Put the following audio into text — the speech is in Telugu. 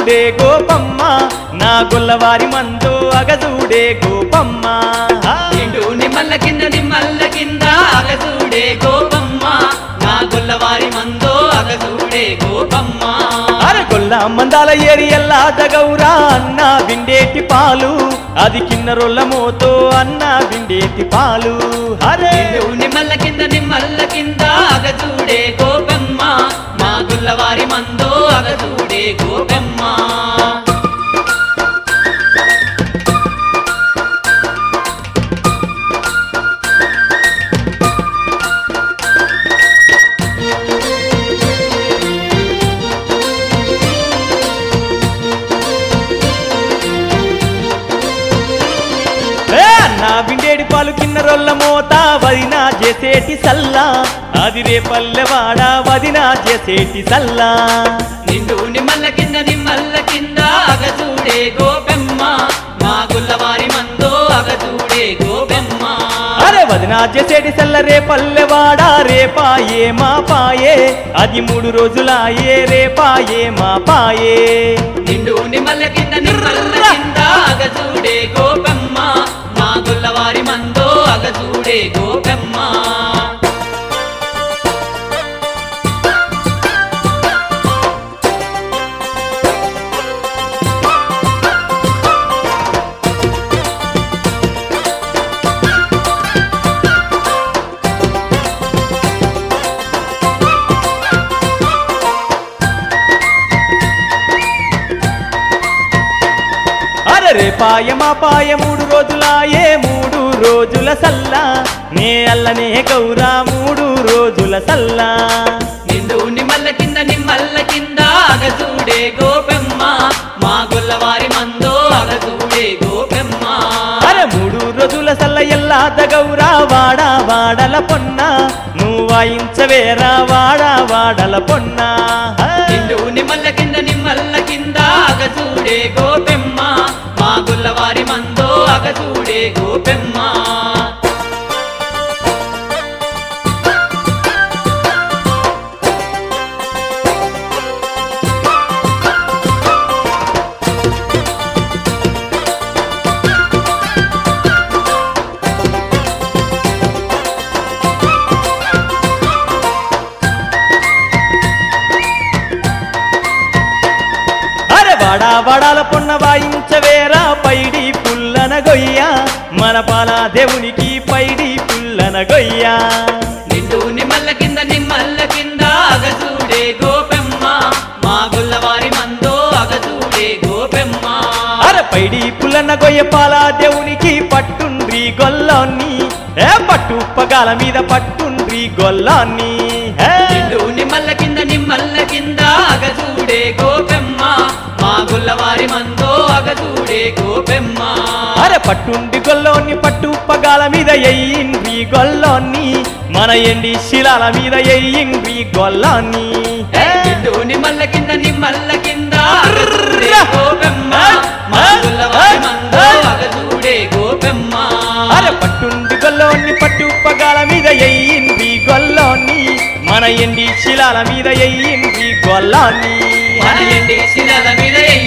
అగజూడే గోపమ్మ నా గొల్లవారి మందో అగజూడే గోపమ్మ నిండు నిమ్మల్ల కింద నిమ్మల్ల కింద అగసూడే గోపమ్మ నా గొల్లవారి మందో అగసూడే గోపమ్మ అరే గొల్ల మందాల ఏరియల్లా దగౌరా అన్న బిండేటి పాలు అది కిన్నరొల్ల మోతో అన్న బిండేటి పాలు అరే నిండు నిమ్మల్ల కింద నిమ్మల్ల కింద అగసూడే గోపమ్మ నా గొల్లవారి మందో అగసూడే గోపమ్మ ఏ అన్న బిండేడి పాలు కిన్నరొల్ల మోత వదినా చేసేటి సల్లా అది రేపల్లెవాడ వదినా చేసేటి సల్లా నిండు నిమ్మల్ల కింద నిమ్మల్ల కింద అగసూడే గోపెమ్మ మా గుల్లవారి మందో అగసూడే గోపెమ్మ అరే వదినా చేసేటి సల్ల రేపల్లెవాడ రేపాయే మా పాయే అది మూడు రోజులాయే రేపాయే మా పాయే నిండు నిమ్మల్ల కింద నిమ్మల్ల కింద అగసూడే గోపెమ్మ మా గుల్లవారి మందో అగసూడే గోపెమ్మ అరే రేపాయ మా పాయ మూడు రోజులాయే మూడు రోజుల సల్లా నే అల్లనే గౌరా మూడు రోజుల సల్లా నిండు నిమ్మల్ల కింద నిమ్మల్ల కింద అగసూడే గోపెమ్మ మా గుల్లవారి మందో అగసూడే గోపెమ్మ అరే మూడు రోజుల సల్ల ఎల్లాద గౌరా వాడ వాడల పొన్న నువ్వు వాయించవేరా వాడ వాడల పొన్న నిండు నిమ్మల్ల కింద నిమ్మల్ల కింద అగసూడే గోపెమ్మ మా గుల్లవారి మందో అగసూడే గోపెమ్మ అరే వాడా వాడాల పొన్న వాయించవేరా పైడి పుల్లన గొయ్య మన పాల దేవునికి పైడి పుల్లన గొయ్య నిండు నిమ్మల్ల కింద నిమ్మల్ల కింద అగసూడే గోపెమ్మ మా గుల్లవారి మందో అగసూడే గోపెమ్మ అరే పైడి పుల్లన గొయ్య పాల దేవునికి పట్టుండ్రి గొల్లాన్ని ఏ పట్టు పగాల మీద పట్టుండ్రి గొల్లాన్ని ఏ. నిండు నిమ్మల్ల కింద నిమ్మల్ల కింద అగసూడే గోపెమ్మ మా గుల్లవారి మందో అగసూడే గోపెమ్మ అరే పట్టుండి గొల్లోని పట్టు పగాల మీద ఎయ్యిండ్రి గొల్లోని మన ఎండి శిలాల మీద ఎయ్యిండ్రి గొల్లాన్ని ఏ. నిండు నిమ్మల్ల కింద నిమ్మల్ల కింద అగసూడే గోపెమ్మ మా గుల్లవారి మందో అగసూడే గోపెమ్మ అరే పట్టుండి గొల్లోని పట్టు పగాల మీద ఎయ్యిండ్రి గొల్లోని మన ఎండి శిలాల మీద ఎయ్యిండ్రి గొల్లాన్ని మన ఎండి శిలల మీద